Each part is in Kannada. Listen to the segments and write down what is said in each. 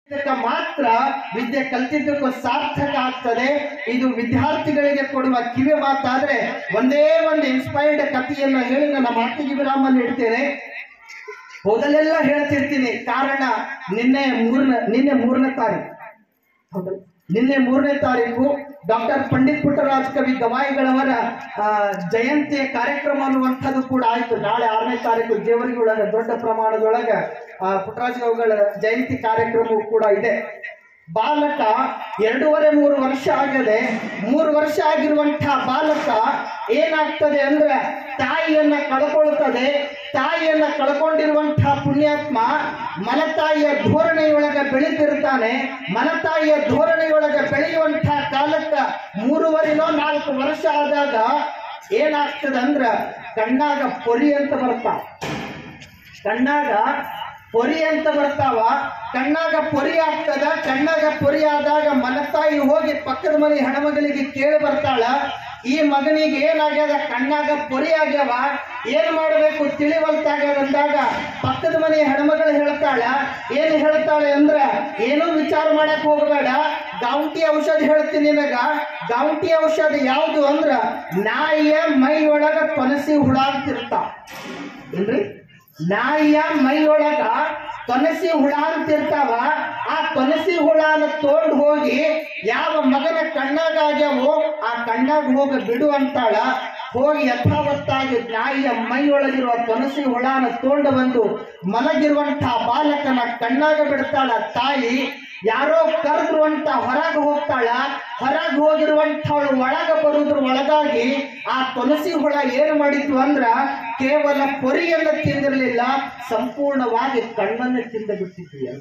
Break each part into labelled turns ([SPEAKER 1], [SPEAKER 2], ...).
[SPEAKER 1] ಇದಕ್ಕೆ ಮಾತ್ರ ವಿದ್ಯೆ ಕಲ್ತಿದ್ದಕ್ಕೂ ಸಾರ್ಥಕ ಆಗ್ತದೆ ಇದು ವಿದ್ಯಾರ್ಥಿಗಳಿಗೆ ಕೊಡುವ ಕಿವಿ ಮಾತಾದ್ರೆ ಒಂದೇ ಒಂದು ಇನ್ಸ್ಪೈರ್ಡ್ ಕಥೆಯನ್ನು ಹೇಳಿ ನನ್ನ ಮಾತಿಗೆ ವಿರಾಮ ನೀಡ್ತೇನೆ ಮೊದಲೆಲ್ಲ ಹೇಳ್ತಿರ್ತೀನಿ ಕಾರಣ ನಿನ್ನೆ ಮೂರನೇ ನಿನ್ನೆ ಮೂರನೇ ತಾರೀಕು ಹೌದಲ್ಲ? ನಿನ್ನೆ ಮೂರನೇ ತಾರೀಕು ಡಾಕ್ಟರ್ ಪಂಡಿತ್ ಪುಟ್ಟರಾಜ್ ಕವಿ ಗವಾಯಿಗಳವರ ಆ, ಜಯಂತಿಯ ಕಾರ್ಯಕ್ರಮ ಅನ್ನುವಂಥದ್ದು ಕೂಡ ಆಯ್ತು ನಾಳೆ ಆರನೇ ತಾರೀಕು ಜೇವರ್ಗಿ ಒಳಗ ದೊಡ್ಡ ಪ್ರಮಾಣದೊಳಗ ಆ, ಪುಟ್ಟರಾಜ್ ಗವಿಗಳ ಜಯಂತಿ ಕಾರ್ಯಕ್ರಮವೂ ಕೂಡ ಇದೆ ಬಾಲಕ ಎರಡೂವರೆ ಮೂರು ವರ್ಷ ಆಗದೆ ಮೂರು ವರ್ಷ ಆಗಿರುವಂತಹ ಬಾಲಕ ಏನಾಗ್ತದೆ ಅಂದ್ರೆ ತಾಯಿಯನ್ನ ಕಳ್ಕೊಳ್ತದೆ ತಾಯಿಯನ್ನ ಕಳ್ಕೊಂಡಿರುವಂತಹ ಪುಣ್ಯಾತ್ಮ ಮಲತಾಯಿಯ ಧೋರಣೆಯೊಳಗೆ ಬೆಳೀತಿರ್ತಾನೆ ಮಲತಾಯಿಯ ಧೋರಣೆಯೊಳಗೆ ಬೆಳೆಯುವಂತಹ ಕಾಲಕ್ಕ ಮೂರುವರೆನೋ ನಾಲ್ಕು ವರ್ಷ ಆದಾಗ ಏನಾಗ್ತದೆ ಅಂದ್ರ ಕಣ್ಣಾಗ ಪೊರಿ ಅಂತ ಬರ್ತಾವ ಕಣ್ಣಾಗ ಪೊರಿ ಅಂತ ಬರ್ತಾವ ಕಣ್ಣಾಗ ಪೊರಿ ಆಗ್ತದ ಕಣ್ಣಾಗ ಪೊರಿ ಆದಾಗ ಮನತಾಯಿ ಹೋಗಿ ಪಕ್ಕದ ಮನೆ ಹೆಣ್ಮಗಳಿಗೆ ಕೇಳಿ ಬರ್ತಾಳ ಈ ಮಗನಿಗೆ ಏನಾಗ್ಯದ ಕಣ್ಣಾಗ ಪೊರಿ ಆಗ್ಯಾವ ಏನ್ ಮಾಡಬೇಕು ತಿಳಿವಲ್ತಾಗ್ಯದ ಅಂದಾಗ ಪಕ್ಕದ ಮನೆ ಹೆಣ್ಮಗಳು ಹೇಳ್ತಾಳ ಏನ್ ಹೇಳ್ತಾಳೆ ಅಂದ್ರ ಏನೂ ವಿಚಾರ ಮಾಡಕ್ ಹೋಗಬೇಡ ಗೌಂಟಿ ಔಷಧ ಹೇಳ್ತೀನಿ ನಿನಗ ಗೌಂಟಿ ಔಷಧ ಯಾವುದು ಅಂದ್ರ ನಾಯಿಯ ಮೈ ಒಳಗ ತೊಲಸಿ ಹುಳ ಅಂತಿರ್ತಾವ ಏನ್ರಿ ನಾಯಿಯ ಮೈಯೊಳಗ ತೊನಸಿ ಹುಳ ಅಂತಿರ್ತಾವ ಆ ತೊನಸಿ ಹುಳನ ತೋಂಡ್ ಹೋಗಿ ಯಾವ ಮಗನ ಕಣ್ಣಾಗ ಆಗ್ಯಾವೋ ಆ ಕಣ್ಣಾಗ ಹೋಗ ಬಿಡು ಅಂತಾಳ ಹೋಗಿ ಯಥಾವತ್ತಾಗಿ ನಾಯಿಯ ಮೈಯೊಳಗಿರುವ ತೊನಸಿ ಹುಳನ ತೋಂಡು ಬಂದು ಮಲಗಿರುವಂತಹ ಬಾಲಕನ ಕಣ್ಣಾಗ ಬಿಡ್ತಾಳ ತಾಯಿ ಯಾರೋ ಕರೆದ್ರು ಅಂತ ಹೊರಗೆ ಹೋಗ್ತಾಳ ಹೊರಗೆ ಹೋಗಿರುವಂಥವಳು ಒಳಗ ಬರುದ್ರ ಒಳಗಾಗಿ ಆ ತುಳಸಿ ಹುಳ ಏನು ಮಾಡಿತ್ತು ಅಂದ್ರ ಕೇವಲ ಪೊರಿಯನ್ನು ತಿಂದಿರಲಿಲ್ಲ ಸಂಪೂರ್ಣವಾಗಿ ಕಣ್ಣನ್ನು ತಿಂದು ಬಿಟ್ಟಿದ್ದೀಯ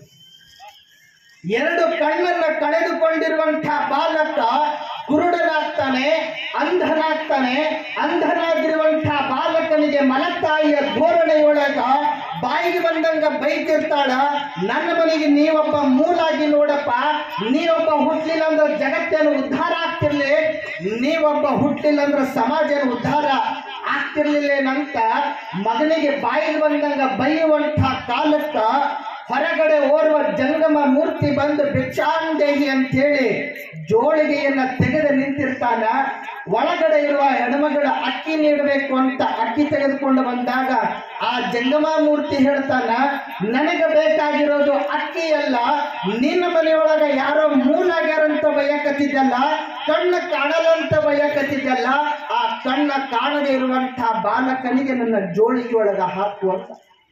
[SPEAKER 1] ಎರಡು ಕಣ್ಣನ್ನ ಕಳೆದುಕೊಂಡಿರುವಂತಹ ಬಾಲಕ ಕುರುಡನಾಗ್ತಾನೆ ಅಂಧನಾಗ್ತಾನೆ ಅಂಧನಾಗಿರುವಂತಹ ಬಾಲಕನಿಗೆ ಮಲತಾಯಿಯ ಧೋರಣೆಯೊಳಗ ಬಾಯಿಗೆ ಬಂದಂಗ ಬೈತಿರ್ತಾಳ ನನ್ನ ಮನೆಗೆ ನೀವೊಬ್ಬ ಮೂಲಾಗಿ ನೋಡಪ್ಪ ನೀವೊಬ್ಬ ಹುಟ್ಲಿಲ್ಲ ಅಂದ್ರೆ ಜಗತ್ತೇನು ಉದ್ಧಾರ ಆಗ್ತಿರ್ಲಿ ನೀವೊಬ್ಬ ಹುಟ್ಲಿಲ್ಲ ಅಂದ್ರೆ ಸಮಾಜ ಉದ್ಧಾರ ಆಗ್ತಿರ್ಲಿಲ್ಲೇನಂತ ಮಗನಿಗೆ ಬಾಯಿಗೆ ಬಂದಂಗ ಬೈಯುವಂಥ ಕಾಲಕ್ಕ ಹೊರಗಡೆ ಓರ್ವ ಜಂಗಮ ಮೂರ್ತಿ ಬಂದು ಭಿಕ್ಷಾಂದೇಹಿ ಅಂತೇಳಿ ಜೋಳಿಗೆಯನ್ನ ತೆಗೆದು ನಿಂತಿರ್ತಾನ ಒಳಗಡೆ ಇರುವ ಹೆಣ್ಮಗಳ ಅಕ್ಕಿ ನೀಡಬೇಕು ಅಂತ ಅಕ್ಕಿ ತೆಗೆದುಕೊಂಡು ಬಂದಾಗ ಆ ಜಂಗಮ ಮೂರ್ತಿ ಹೇಳ್ತಾನ ನನಗೆ ಬೇಕಾಗಿರೋದು ಅಕ್ಕಿ ಅಲ್ಲ ನಿನ್ನ ಮನೆಯೊಳಗ ಯಾರೋ ಮೂಲಾಗ್ಯಾರಂತ ಬಯಕತ್ತಿದ್ದಲ್ಲ ಕಣ್ಣು ಕಾಣಲಂತ ಬಯಕತ್ತಿದ್ದಲ್ಲ ಆ ಕಣ್ಣ ಕಾಣದೇ ಇರುವಂತಹ ಬಾಲಕನಿಗೆ ನನ್ನ ಜೋಳಿಗೆ ಒಳಗ ಹಾಕುವಂತ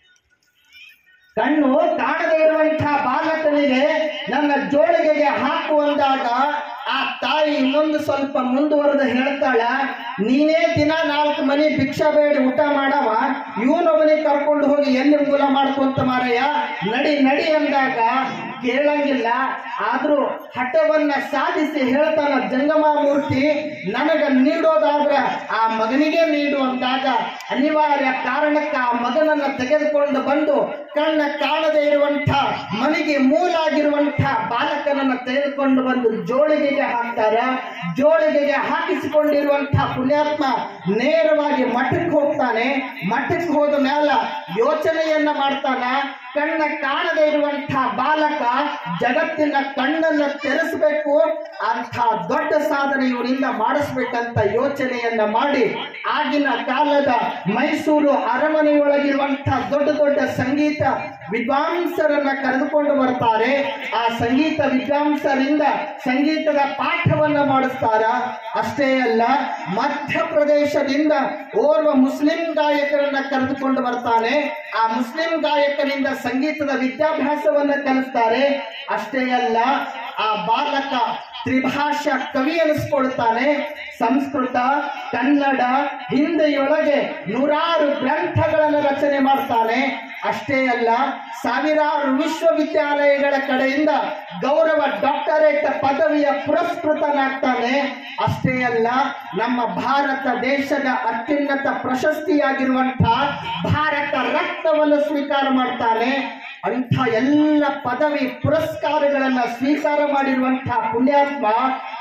[SPEAKER 1] ಕಣ್ಣು ಕಾಣದೇ ಇರುವಂತಹ ಬಾಲಕನಿಗೆ ನನ್ನ ಜೋಳಿಗೆಗೆ ಹಾಕುವಂದಾಗ ಆ ತಾಯಿ ಇನ್ನೊಂದು ಸ್ವಲ್ಪ ಮುಂದುವರೆದು ಹೇಳ್ತಾಳ ನೀನೇ ದಿನ ನಾಲ್ಕು ಮನೆ ಭಿಕ್ಷಾ ಬೇಡಿ ಊಟ ಮಾಡವ ಇವನೊಬ್ಬನಿಗೆ ಕರ್ಕೊಂಡು ಹೋಗಿ ಎಲ್ಲಿ ಮೂಲ ಮಾಡ್ಕೊಂತ ಮಾರಯ್ಯ ನಡಿ ನಡಿ ಅಂದಾಗ ಕೇಳಂಗಿಲ್ಲ ಆದ್ರೂ ಹಠವನ್ನ ಸಾಧಿಸಿ ಹೇಳ್ತಾನ ಜಂಗಮ ಮೂರ್ತಿ ನನಗ ನೀಡೋದಾದ್ರ ಆ ಮಗನಿಗೆ ನೀಡು ಅಂದಾಗ ಅನಿವಾರ್ಯ ಕಾರಣಕ್ಕೆ ಆ ಮಗನನ್ನ ತೆಗೆದುಕೊಂಡು ಬಂದು ಕಣ್ಣ ಕಾಣದೇ ಇರುವಂಥ ಮನೆಗೆ ಮೂಲಾಗಿರುವಂಥ ಬಾಲಕನನ್ನ ತೆಗೆದುಕೊಂಡು ಬಂದು ಜೋಳಿಗೆಗೆ ಹಾಕ್ತಾರ ಜೋಳಿಗೆಗೆ ಹಾಕಿಸಿಕೊಂಡಿರುವಂಥ ಪುಣ್ಯಾತ್ಮ ನೇರವಾಗಿ ಮಠಕ್ಕೆ ಹೋಗ್ತಾನೆ ಮಠಕ್ಕೆ ಹೋದ ಮೇಲ ಯೋಚನೆಯನ್ನ ಮಾಡ್ತಾನ ಕಣ್ಣ ಕಾಣದೇ ಇರುವಂಥ ಬಾಲಕ ಜಗತ್ತಿನ ಕಣ್ಣನ್ನ ತೆರೆಸಬೇಕು ಅಂತ ದೊಡ್ಡ ಸಾಧನೆ ಇವನಿಂದ ಮಾಡಿಸ್ಬೇಕಂತ ಯೋಚನೆಯನ್ನ ಮಾಡಿ ಆಗಿನ ಕಾಲದ ಮೈಸೂರು ಅರಮನೆಯೊಳಗಿರುವಂಥ ದೊಡ್ಡ ದೊಡ್ಡ ಸಂಗೀತ ವಿದ್ವಾಂಸರನ್ನ ಕರೆದುಕೊಂಡು ಬರ್ತಾರೆ ಆ ಸಂಗೀತ ವಿದ್ವಾಂಸರಿಂದ ಸಂಗೀತದ ಪಾಠವನ್ನ ಮಾಡಿಸ್ತಾರ ಅಷ್ಟೇ ಅಲ್ಲ ಮಧ್ಯಪ್ರದೇಶದಿಂದ ಓರ್ವ ಮುಸ್ಲಿಂ ಗಾಯಕರನ್ನ ಕರೆದುಕೊಂಡು ಬರ್ತಾನೆ ಆ ಮುಸ್ಲಿಂ ಗಾಯಕರಿಂದ ಸಂಗೀತದ ವಿದ್ಯಾಭ್ಯಾಸವನ್ನ ಕಲಿಸ್ತಾರೆ ಅಷ್ಟೇ ಅಲ್ಲ ಆ ಬಾಲಕ ತ್ರಿಭಾಷಾ ಕವಿ ಅನಿಸ್ಕೊಳ್ತಾನೆ ಸಂಸ್ಕೃತ ಕನ್ನಡ ಹಿಂದಿಯೊಳಗೆ ನೂರಾರು ಗ್ರಂಥಗಳನ್ನು ರಚನೆ ಮಾಡ್ತಾನೆ ಅಷ್ಟೇ ಅಲ್ಲ ಸಾವಿರಾರು ವಿಶ್ವವಿದ್ಯಾಲಯಗಳ ಕಡೆಯಿಂದ ಗೌರವ ಡಾಕ್ಟರೇಟ್ ಪದವಿಯ ಪುರಸ್ಕೃತನಾಗ್ತಾನೆ ಅಷ್ಟೇ ಅಲ್ಲ ನಮ್ಮ ಭಾರತ ದೇಶದ ಅತ್ಯುನ್ನತ ಪ್ರಶಸ್ತಿಯಾಗಿರುವಂತಹ ಭಾರತ ರತ್ನವನ್ನು ಸ್ವೀಕಾರ ಮಾಡ್ತಾನೆ ಅಂಥ ಎಲ್ಲ ಪದವಿ ಪುರಸ್ಕಾರಗಳನ್ನ ಸ್ವೀಕಾರ ಮಾಡಿರುವಂತಹ ಪುಣ್ಯಾತ್ಮ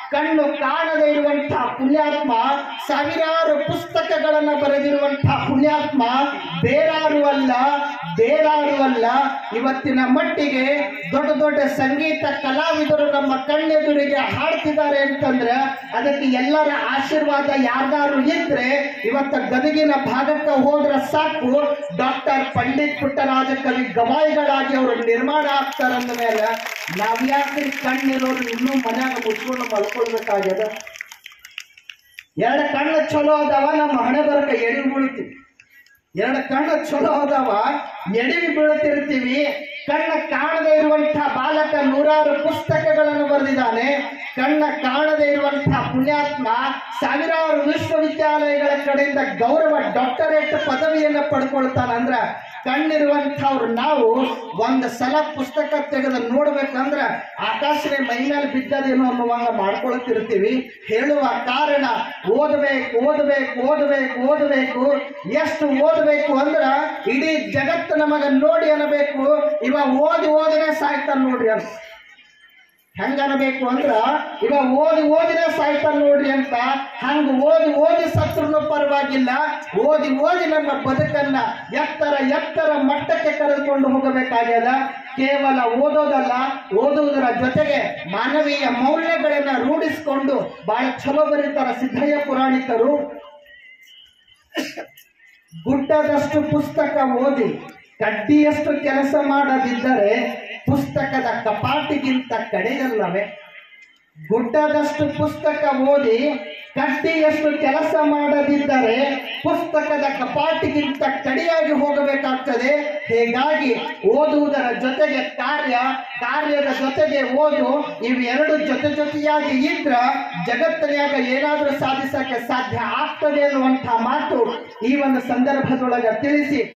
[SPEAKER 1] ಕಣ್ಣು ಕಾಣದೇ ಇರುವಂತಹ ಪುಣ್ಯಾತ್ಮ ಸಾವಿರಾರು ಪುಸ್ತಕಗಳನ್ನ ಬರೆದಿರುವಂತಹ ಪುಣ್ಯಾತ್ಮ ಬೇರಾರು ಅಲ್ಲ ಬೇರಾರು ಅಲ್ಲ ಇವತ್ತಿನ ಮಟ್ಟಿಗೆ ದೊಡ್ಡ ದೊಡ್ಡ ಸಂಗೀತ ಕಲಾವಿದರು ನಮ್ಮ ಕಣ್ಣೆದುರಿಗೆ ಹಾಡ್ತಿದ್ದಾರೆ ಅಂತಂದ್ರೆ ಅದಕ್ಕೆ ಎಲ್ಲರ ಆಶೀರ್ವಾದ ಯಾರ್ದಾರು ಇದ್ರೆ ಇವತ್ತ ಗದಗಿನ ಭಾಗಕ್ಕೆ ಹೋದ್ರೆ ಸಾಕು ಡಾಕ್ಟರ್ ಪಂಡಿತ್ ಪುಟ್ಟರಾಜ ಕವಿ ಗವಾಯಿಗಳಾಗಿ ಅವರು ನಿರ್ಮಾಣ ಆಗ್ತಾರಂದ ಮೇಲೆ ನಾವ್ಯಾಕ್ರಿ ಕಣ್ಣಿರೋರು ಇನ್ನೂ ಮನ್ಯಾಗ ಮುಚ್ಕೊಂಡು ಮಲ್ಕೊಳ್ಬೇಕಾಗ್ಯದ ಎರಡು ಕಣ್ಣು ಚಲೋ ಅದಾವ ನಮ್ಮ ಹಣೆ ಬರಕ ಎಡಿ ಬೀಳ್ತೀವಿ ಎರಡು ಕಣ್ಣು ಚಲೋ ಅದಾವ ಎಡವಿ ಬೀಳ್ತಿರ್ತೀವಿ ಕಣ್ಣ ಕಾಣದೇ ಇರುವಂತಹ ಬಾಲಕ ನೂರಾರು ಪುಸ್ತಕಗಳನ್ನು ಬರೆದಿದ್ದಾನೆ ಕಣ್ಣ ಕಾಣದೇ ಇರುವಂತಹ ಪುಣ್ಯಾತ್ಮ ಸಾವಿರಾರು ವಿಶ್ವವಿದ್ಯಾಲಯಗಳ ಕಡೆಯಿಂದ ಗೌರವ ಡಾಕ್ಟರೇಟ್ ಪದವಿಯನ್ನು ಪಡ್ಕೊಳ್ತಾನಂದ್ರ ಕಣ್ಣಿರುವಂಥವ್ರು ನಾವು ಒಂದು ಸಲ ಪುಸ್ತಕ ತೆಗೆದು ನೋಡ್ಬೇಕಂದ್ರ ಆಕಾಶನೇ ಮೈ ಮೇಲೆ ಬಿದ್ದದೇನೋ ಅನ್ನುವಂಗ ಮಾಡ್ಕೊಳ್ತಿರ್ತೀವಿ ಹೇಳುವ ಕಾರಣ ಓದಬೇಕು ಓದಬೇಕು ಓದಬೇಕು ಓದಬೇಕು ಎಷ್ಟು ಓದಬೇಕು ಅಂದ್ರ ಇಡೀ ಜಗತ್ತು ನಮಗ ನೋಡಿ ಅನ್ನಬೇಕು ಇವ ಓದಿ ಓದಿನೇ ಸಾಯ್ತಾನ ನೋಡ್ರಿ ಅಂತ ಹೆಂಗ ಅನ್ಬೇಕು ಅಂದ್ರ ಇವ ಓದಿ ಓದಿನೇ ಸಾಯ್ತಾನ ನೋಡ್ರಿ ಅಂತ ಹಂಗ ಓದಿ ಓದಿ ಸತ್ರು ಪರವಾಗಿಲ್ಲ ಓದಿ ಓದಿ ನಮ್ಮ ಬದುಕನ್ನ ಎತ್ತರ ಎತ್ತರ ಮಟ್ಟಕ್ಕೆ ಕರೆದುಕೊಂಡು ಹೋಗಬೇಕಾಗ್ಯದ ಕೇವಲ ಓದೋದಲ್ಲ ಓದುವುದರ ಜೊತೆಗೆ ಮಾನವೀಯ ಮೌಲ್ಯಗಳನ್ನ ರೂಢಿಸಿಕೊಂಡು ಬಹಳ ಚಲೋ ಬರೀತಾರ ಸಿದ್ದಯ್ಯ ಪುರಾಣಿಕರು ಗುಡ್ಡದಷ್ಟು ಪುಸ್ತಕ ಓದಿ ಕಡ್ಡಿಯಷ್ಟು ಕೆಲಸ ಮಾಡದಿದ್ದರೆ ಪುಸ್ತಕದ ಕಪಾಟಿಗಿಂತ ಕಡೆಯಲ್ಲವೇ ಗುಡ್ಡದಷ್ಟು ಪುಸ್ತಕ ಓದಿ ಕಡ್ಡಿಯಷ್ಟು ಕೆಲಸ ಮಾಡದಿದ್ದರೆ ಪುಸ್ತಕದ ಕಪಾಟಿಗಿಂತ ಕಡಿಯಾಗಿ ಹೋಗಬೇಕಾಗ್ತದೆ ಹೀಗಾಗಿ ಓದುವುದರ ಜೊತೆಗೆ ಕಾರ್ಯ ಕಾರ್ಯದ ಜೊತೆಗೆ ಓದು ಇವೆರಡು ಜೊತೆ ಜೊತೆಯಾಗಿ ಇದ್ರ ಜಗತ್ತಿನಾಗ ಏನಾದರೂ ಸಾಧಿಸಕ್ಕೆ ಸಾಧ್ಯ ಆಗ್ತದೆ ಅನ್ನುವಂಥ ಮಾತು ಈ ಒಂದು ಸಂದರ್ಭದೊಳಗೆ ತಿಳಿಸಿ